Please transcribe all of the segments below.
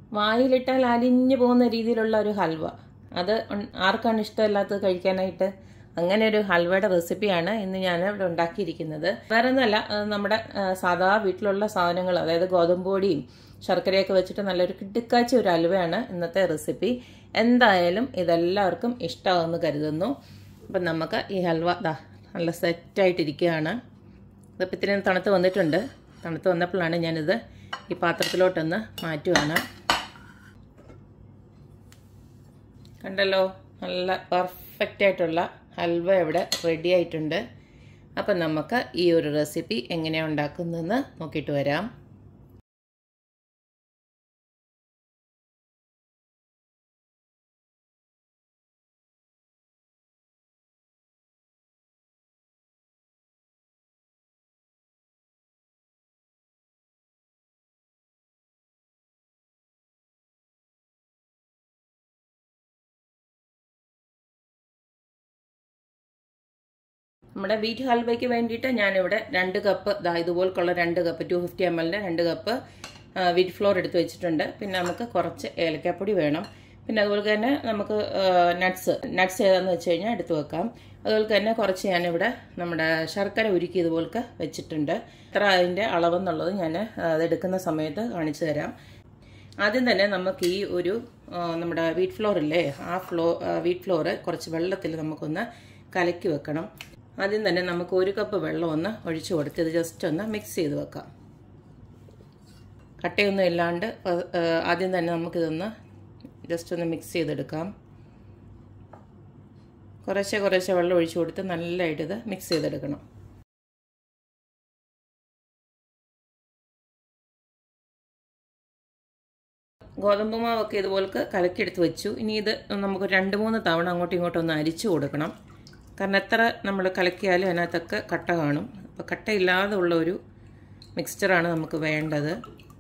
വായിലിട്ടാൽ അലിഞ്ഞു പോകുന്ന രീതിയിലുള്ള ഒരു ഹൽവ അത് ഉൺ- ആർക്കാണ് ഇഷ്ടമില്ലാത്തത് കഴിക്കാനായിട്ട് അങ്ങനെ ഒരു ഹൽവയുടെ റെസിപ്പിയാണ് ഇന്ന് ഞാൻ ഇവിടെ ഉണ്ടാക്കിയിരിക്കുന്നത് വേറെ ഒന്നുമല്ല അത് നമ്മുടെ ആ, സാധാ വീട്ടിലുള്ള സാധനങ്ങൾ അതായത് ഗോതമ്പ് പൊടിയും ശർക്കരയൊക്കെ വെച്ചിട്ട് നല്ലൊരു കിട്ടിക്കാച്ച ഒരു ഹൽവയാണ് ഇന്നത്തെ റെസിപ്പി എന്തായാലും ഇതെല്ലാവർക്കും ഇഷ്ടമാകുമെന്ന് കരുതുന്നു അപ്പം നമുക്ക് ഈ ഹൽവ ദാ നല്ല സെറ്റായിട്ടിരിക്കുകയാണ് ഇതിപ്പോൾ ഇത്തിരി തണുത്ത് വന്നിട്ടുണ്ട് തണുത്ത് വന്നപ്പോഴാണ് ഞാനിത് ഈ പാത്രത്തിലോട്ടൊന്ന് മാറ്റുവാണ് കണ്ടല്ലോ നല്ല പെർഫെക്റ്റ് ആയിട്ടുള്ള ഹൽവ ഇവിടെ റെഡി ആയിട്ടുണ്ട് അപ്പം നമുക്ക് ഈ ഒരു റെസിപ്പി എങ്ങനെയാണ് ഉണ്ടാക്കുന്നതെന്ന് നോക്കിയിട്ട് വരാം നമ്മുടെ വീറ്റ് ഹൽവയ്ക്ക് വേണ്ടിയിട്ട് ഞാനിവിടെ രണ്ട് കപ്പ് ദാ ഇതുപോലുള്ള രണ്ട് കപ്പ് ടു ഫിഫ്റ്റി എം എല്ലിൻ്റെ രണ്ട് കപ്പ് വീറ്റ് ഫ്ലോർ എടുത്ത് വെച്ചിട്ടുണ്ട് പിന്നെ നമുക്ക് കുറച്ച് ഏലക്കാപ്പൊടി വേണം പിന്നെ അതുപോലെ തന്നെ നമുക്ക് നട്ട്സ് നട്ട്സ് ഏതാണെന്ന് വെച്ച് കഴിഞ്ഞാൽ എടുത്ത് വെക്കാം അതുപോലെ തന്നെ കുറച്ച് ഞാനിവിടെ നമ്മുടെ ശർക്കര ഉരുക്കി ഇതുപോലൊക്കെ വെച്ചിട്ടുണ്ട് എത്ര അതിൻ്റെ അളവെന്നുള്ളത് ഞാൻ അതെടുക്കുന്ന സമയത്ത് കാണിച്ചു തരാം ആദ്യം തന്നെ നമുക്ക് ഈ ഒരു ആ, നമ്മുടെ വീറ്റ് ഫ്ലോർ ഇല്ലേ ആ ഫ്ലോ വീറ്റ് ഫ്ലോർ കുറച്ച് വെള്ളത്തിൽ നമുക്കൊന്ന് കലക്കി വെക്കണം ആദ്യം തന്നെ നമുക്ക് ഒരു കപ്പ് വെള്ളം ഒന്ന് ഒഴിച്ചു കൊടുത്ത് ഇത് ജസ്റ്റ് ഒന്ന് മിക്സ് ചെയ്ത് വെക്കാം കട്ടയൊന്നും ഇല്ലാണ്ട് ആ, ആ, ആദ്യം തന്നെ നമുക്കിതൊന്ന് ജസ്റ്റ് ഒന്ന് മിക്സ് ചെയ്തെടുക്കാം കുറേശ്ശെ കുറേശ്ശെ വെള്ളം ഒഴിച്ചു കൊടുത്ത് നല്ലതായിട്ട് ഇത് മിക്സ് ചെയ്തെടുക്കണം ഗോതമ്പ് മാവൊക്കെ ഇതുപോലൊക്കെ കലക്കിയെടുത്ത് വെച്ചു ഇനി ഇത് നമുക്ക് രണ്ട് മൂന്ന് തവണ അങ്ങോട്ടും ഇങ്ങോട്ടും ഒന്ന് അരിച്ചു കൊടുക്കണം കാരണം എത്ര നമ്മൾ കലക്കിയാലും അതിനകത്തൊക്കെ കട്ട കാണും അപ്പോൾ കട്ടയില്ലാതെ ഉള്ള ഒരു മിക്സ്ചറാണ് നമുക്ക് വേണ്ടത്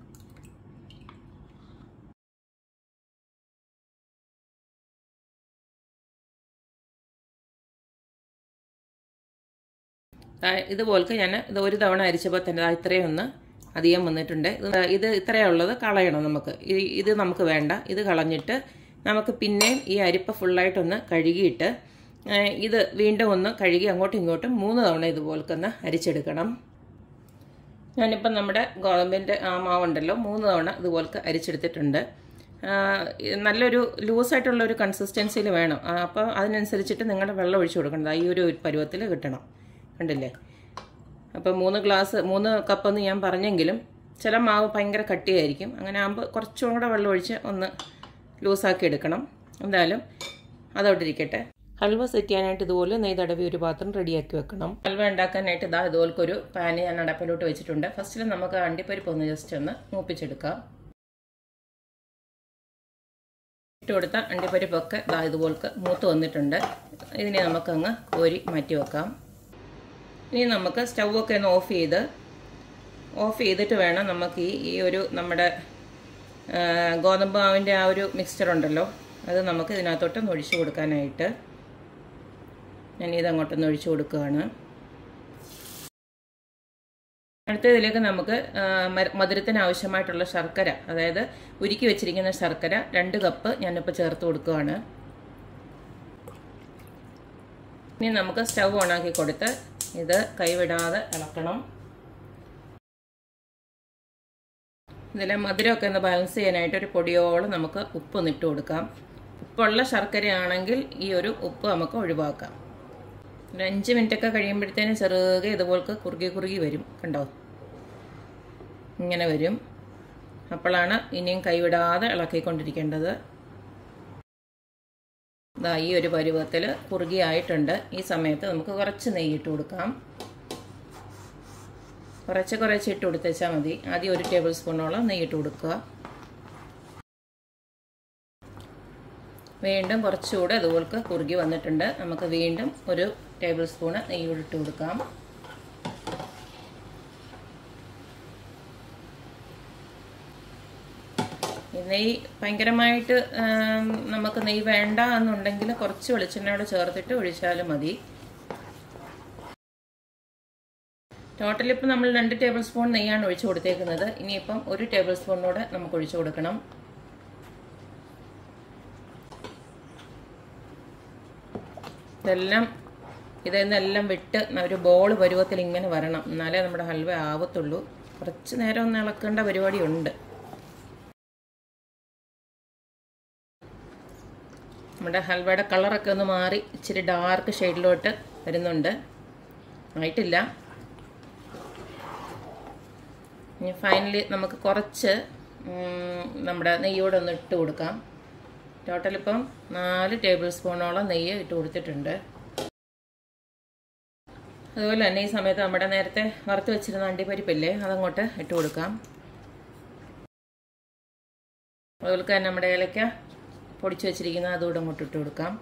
ആ, ഇതുപോലൊക്കെ ഞാൻ ഇത് ഒരു തവണ അരിച്ചപ്പോൾ തന്നെ ദാ ഇത്രയും ഒന്ന് അധികം വന്നിട്ടുണ്ട് ഇത് ഇത് ഇത്രയുള്ളത് കളയണം നമുക്ക് ഈ- ഇത് നമുക്ക് വേണ്ട ഇത് കളഞ്ഞിട്ട് നമുക്ക് പിന്നെയും ഈ അരിപ്പ ഫുള്ളായിട്ടൊന്ന് കഴുകിയിട്ട് ഏ, ഇത് വീണ്ടും ഒന്ന് കഴുകി അങ്ങോട്ടും ഇങ്ങോട്ടും മൂന്ന് തവണ ഇതുപോലൊക്കെ ഒന്ന് അരിച്ചെടുക്കണം ഞാനിപ്പം നമ്മുടെ ഗോതമ്പിൻ്റെ ആ മാവുണ്ടല്ലോ മൂന്ന് തവണ ഇതുപോലൊക്കെ അരിച്ചെടുത്തിട്ടുണ്ട് ആ, ഇത് നല്ലൊരു ലൂസായിട്ടുള്ള ഒരു കൺസിസ്റ്റൻസിയിൽ വേണം ആ, അപ്പോൾ അതിനനുസരിച്ചിട്ട് നിങ്ങളുടെ വെള്ളം ഒഴിച്ചു കൊടുക്കണം ഈ ഒരു പരുവത്തിൽ കിട്ടണം കണ്ടില്ലേ അപ്പോൾ മൂന്ന് ഗ്ലാസ് മൂന്ന് കപ്പെന്ന് ഞാൻ പറഞ്ഞെങ്കിലും ചില മാവ് ഭയങ്കര കട്ടിയായിരിക്കും അങ്ങനെ ആകുമ്പോൾ കുറച്ചും കൂടെ വെള്ളം ഒഴിച്ച് ഒന്ന് ലൂസാക്കി എടുക്കണം എന്തായാലും അതവിടെ ഇരിക്കട്ടെ ഹൽവ സെറ്റ് ചെയ്യാനായിട്ട് ഇതുപോലെ നെയ് തടവി ഒരു പാത്രം റെഡിയാക്കി വെക്കണം ഹൽവ ഉണ്ടാക്കാനായിട്ട് ഇതാ ഇതുപോലൊക്കെ ഒരു പാന് ഞാൻ അടപ്പിലോട്ട് വെച്ചിട്ടുണ്ട് ഫസ്റ്റിൽ നമുക്ക് അണ്ടിപ്പരിപ്പ് ഒന്ന് ജസ്റ്റ് ഒന്ന് മൂപ്പിച്ചെടുക്കാം ഇട്ട് കൊടുത്ത അണ്ടിപ്പരിപ്പൊക്കെ ഇതാ ഇതുപോലൊക്കെ മൂത്ത് വന്നിട്ടുണ്ട് ഇതിനെ നമുക്കങ്ങ് കോരി മാറ്റി വെക്കാം ഇനി നമുക്ക് സ്റ്റൗവൊക്കെ ഒന്ന് ഓഫ് ചെയ്ത് ഓഫ് ചെയ്തിട്ട് വേണം നമുക്ക് ഈ ഈ ഒരു നമ്മുടെ ആ, ഗോതമ്പ് മാവിൻ്റെ ആ ഒരു മിക്സ്ചർ ഉണ്ടല്ലോ അത് നമുക്ക് ഇതിനകത്തോട്ടൊന്ന് ഒഴിച്ചു കൊടുക്കാനായിട്ട് ഞാൻ ഇതങ്ങോട്ടൊന്ന് ഒഴിച്ചു കൊടുക്കുകയാണ് അടുത്തതിലേക്ക് നമുക്ക് ആ, മര- മധുരത്തിന് ആവശ്യമായിട്ടുള്ള ശർക്കര അതായത് ഉരുക്കി വെച്ചിരിക്കുന്ന ശർക്കര രണ്ട് കപ്പ് ഞാനിപ്പോൾ ചേർത്ത് കൊടുക്കുകയാണ് ഇനി നമുക്ക് സ്റ്റൗ ഓണാക്കി കൊടുത്ത് ഇത് കൈവിടാതെ ഇളക്കണം ഇതിലെ മധുരമൊക്കെ ഒന്ന് ബാലൻസ് ചെയ്യാനായിട്ട് ഒരു പൊടിയോളം നമുക്ക് ഉപ്പ് ഒന്ന് ഇട്ട് കൊടുക്കാം ഉപ്പുള്ള ശർക്കരയാണെങ്കിൽ ഈ ഒരു ഉപ്പ് നമുക്ക് ഒഴിവാക്കാം ഒരു അഞ്ച് മിനിറ്റൊക്കെ കഴിയുമ്പോഴത്തേനും ചെറുകെ ഇതുപോലൊക്കെ കുറുകി കുറുകി വരും കണ്ടോ ഇങ്ങനെ വരും അപ്പോഴാണ് ഇനിയും കൈവിടാതെ ഇളക്കിക്കൊണ്ടിരിക്കേണ്ടത് ഇതാ ഈ ഒരു പരുവത്തിൽ കുറുകിയായിട്ടുണ്ട് ഈ സമയത്ത് നമുക്ക് കുറച്ച് നെയ്യിട്ട് കൊടുക്കാം കുറച്ച് കുറച്ച് ഇട്ട് കൊടുത്തേച്ചാൽ മതി ആദ്യം ഒരു ടേബിൾ സ്പൂണോളം നെയ്യിട്ട് കൊടുക്കുക വീണ്ടും കുറച്ചുകൂടെ അതുപോലൊക്കെ കുറുകി വന്നിട്ടുണ്ട് നമുക്ക് വീണ്ടും ഒരു ടേബിൾ സ്പൂണ് നെയ്യ് ഇട്ട് കൊടുക്കാം ഈ നെയ്യ് ഭയങ്കരമായിട്ട് ആം, നമുക്ക് നെയ്യ് വേണ്ട എന്നുണ്ടെങ്കിൽ കുറച്ച് വെളിച്ചെണ്ണയോട് ചേർത്തിട്ട് ഒഴിച്ചാലും മതി ടോട്ടൽ ഇപ്പം നമ്മൾ രണ്ട് ടേബിൾ സ്പൂൺ നെയ്യാണ് ഒഴിച്ചു കൊടുത്തേക്കുന്നത് ഇനിയിപ്പം ഒരു ടേബിൾ സ്പൂണിനോട് നമുക്ക് ഒഴിച്ചു കൊടുക്കണം ഇതെല്ലാം ഇതെന്നെല്ലാം വിട്ട് ഒരു ബോൾ പരുവത്തിൽ ഇങ്ങനെ വരണം എന്നാലേ നമ്മുടെ ഹൽവ ആവത്തുള്ളൂ കുറച്ച് നേരം ഒന്ന് ഇളക്കേണ്ട പരിപാടിയുണ്ട് നമ്മുടെ ഹൽവയുടെ കളറൊക്കെ ഒന്ന് മാറി ഇച്ചിരി ഡാർക്ക് ഷെയ്ഡിലോട്ട് വരുന്നുണ്ട് ആയിട്ടില്ല ഇനി ഫൈനലി നമുക്ക് കുറച്ച് നമ്മുടെ നെയ്യോടെ ഒന്ന് ഇട്ട് കൊടുക്കാം ടോട്ടൽ ഇപ്പം നാല് ടേബിൾ സ്പൂണോളം നെയ്യ് ഇട്ട് കൊടുത്തിട്ടുണ്ട് അതുപോലെ തന്നെ ഈ സമയത്ത് നമ്മുടെ നേരത്തെ വറുത്ത് വെച്ചിരുന്ന അണ്ടിപ്പരിപ്പില്ലേ അതങ്ങോട്ട് ഇട്ട് കൊടുക്കാം അതുപോലെ തന്നെ നമ്മുടെ ഏലക്ക പൊടിച്ചു വെച്ചിരിക്കുന്ന അതുകൂടെ അങ്ങോട്ട് ഇട്ട് കൊടുക്കാം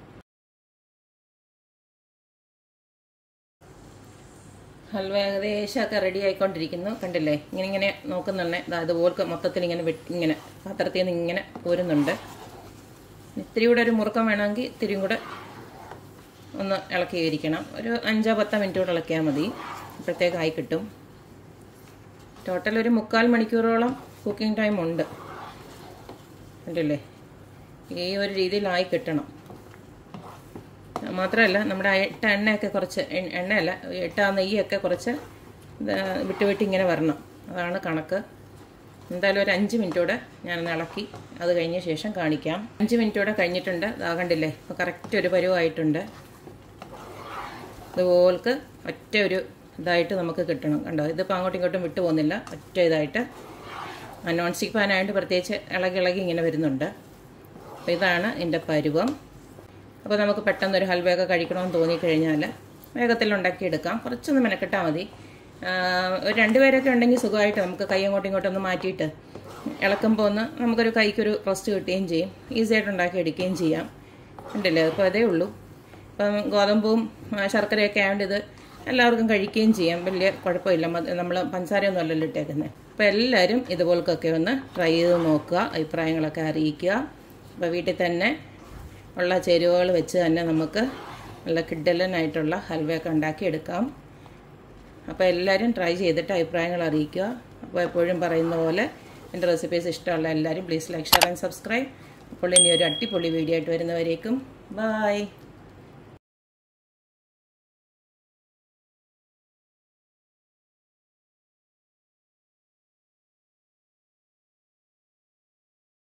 ഹൽവ ഏകദേശമൊക്കെ റെഡി ആയിക്കൊണ്ടിരിക്കുന്നു കണ്ടില്ലേ ഇങ്ങനെ ഇങ്ങനെ നോക്കുന്നുണ്ടേ അതുപോലെ മൊത്തത്തിൽ ഇങ്ങനെ ഇങ്ങനെ പാത്രത്തിൽ നിന്ന് ഇങ്ങനെ പോരുന്നുണ്ട് ഇത്തിരി കൂടെ ഒരു മുറുക്കം വേണമെങ്കിൽ ഇത്തിരിയും കൂടെ ഒന്ന് ഇളക്കി ഇരിക്കണം ഒരു അഞ്ചോ പത്തോ മിനിറ്റ് കൂടെ ഇളക്കിയാൽ മതി അപ്പോഴത്തേക്ക് ആയി കിട്ടും ടോട്ടൽ ഒരു മുക്കാൽ മണിക്കൂറോളം കുക്കിംഗ് ടൈം ഉണ്ട് കണ്ടില്ലേ ഈ ഒരു രീതിയിലായി കിട്ടണം മാത്രമല്ല നമ്മുടെ ഇട്ട എണ്ണയൊക്കെ കുറച്ച് എണ്ണയല്ല ഇട്ട നെയ്യൊക്കെ കുറച്ച് വിട്ട് വിട്ട് ഇങ്ങനെ വരണം അതാണ് കണക്ക് എന്തായാലും ഒരു അഞ്ച് മിനിറ്റോടെ ഞാനൊന്ന് ഇളക്കി അത് കഴിഞ്ഞ ശേഷം കാണിക്കാം അഞ്ച് മിനിറ്റോടെ കഴിഞ്ഞിട്ടുണ്ട് ഇതാകണ്ടില്ലേ ഇപ്പോൾ കറക്റ്റ് ഒരു പരുവായിട്ടുണ്ട് ഇതുപോൾക്ക് ഒറ്റ ഒരു ഇതായിട്ട് നമുക്ക് കിട്ടണം കണ്ടോ ഇതിപ്പോൾ അങ്ങോട്ടും ഇങ്ങോട്ടും വിട്ടു പോകുന്നില്ല ഒറ്റ ഇതായിട്ട് നോൺ സ്റ്റിക്ക് പാനായിട്ട് പ്രത്യേകിച്ച് ഇളകി ഇളകി ഇങ്ങനെ വരുന്നുണ്ട് അപ്പോൾ ഇതാണ് എൻ്റെ പരുവം അപ്പോൾ നമുക്ക് പെട്ടെന്ന് ഒരു ഹൽവയൊക്കെ കഴിക്കണമെന്ന് തോന്നിക്കഴിഞ്ഞാൽ വേഗത്തിൽ ഉണ്ടാക്കിയെടുക്കാം കുറച്ചൊന്ന് മെനക്കെട്ടാൽ മതി ഒരു രണ്ടുപേരൊക്കെ ഉണ്ടെങ്കിൽ സുഖമായിട്ട് നമുക്ക് കൈ അങ്ങോട്ടും ഇങ്ങോട്ടും ഒന്ന് മാറ്റിയിട്ട് ഇളക്കുമ്പോൾ ഒന്ന് നമുക്കൊരു കൈക്കൊരു റെസ്റ്റ് കിട്ടുകയും ചെയ്യും ഈസി ആയിട്ട് ഉണ്ടാക്കി എടുക്കുകയും ചെയ്യാം ഉണ്ടല്ലേ അപ്പോൾ അതേ ഉള്ളൂ ഇപ്പം ഗോതമ്പും ശർക്കരയൊക്കെ ആയതുകൊണ്ട് ഇത് എല്ലാവർക്കും കഴിക്കുകയും ചെയ്യാം വലിയ കുഴപ്പമില്ല നമ്മൾ പഞ്ചസാരയൊന്നും അല്ലല്ലോ ഇട്ടേക്കുന്നത് അപ്പോൾ എല്ലാവരും ഇതുപോലൊക്കെ ഒന്ന് ട്രൈ ചെയ്ത് നോക്കുക അഭിപ്രായങ്ങളൊക്കെ അറിയിക്കുക അപ്പോൾ വീട്ടിൽ തന്നെ ഉള്ള ചേരുവകൾ വെച്ച് തന്നെ നമുക്ക് നല്ല കിഡലനായിട്ടുള്ള ഹൽവയൊക്കെ ഉണ്ടാക്കിയെടുക്കാം അപ്പോൾ എല്ലാവരും ട്രൈ ചെയ്തിട്ട് അഭിപ്രായങ്ങൾ അറിയിക്കുക അപ്പോൾ എപ്പോഴും പറയുന്ന പോലെ എൻ്റെ റെസിപ്പീസ് ഇഷ്ടമുള്ള എല്ലാവരും please like share and subscribe അപ്പോൾ ഇനി ഒരു അടിപൊളി വീഡിയോ ആയിട്ട് വരുന്നവരേക്കും ബായ്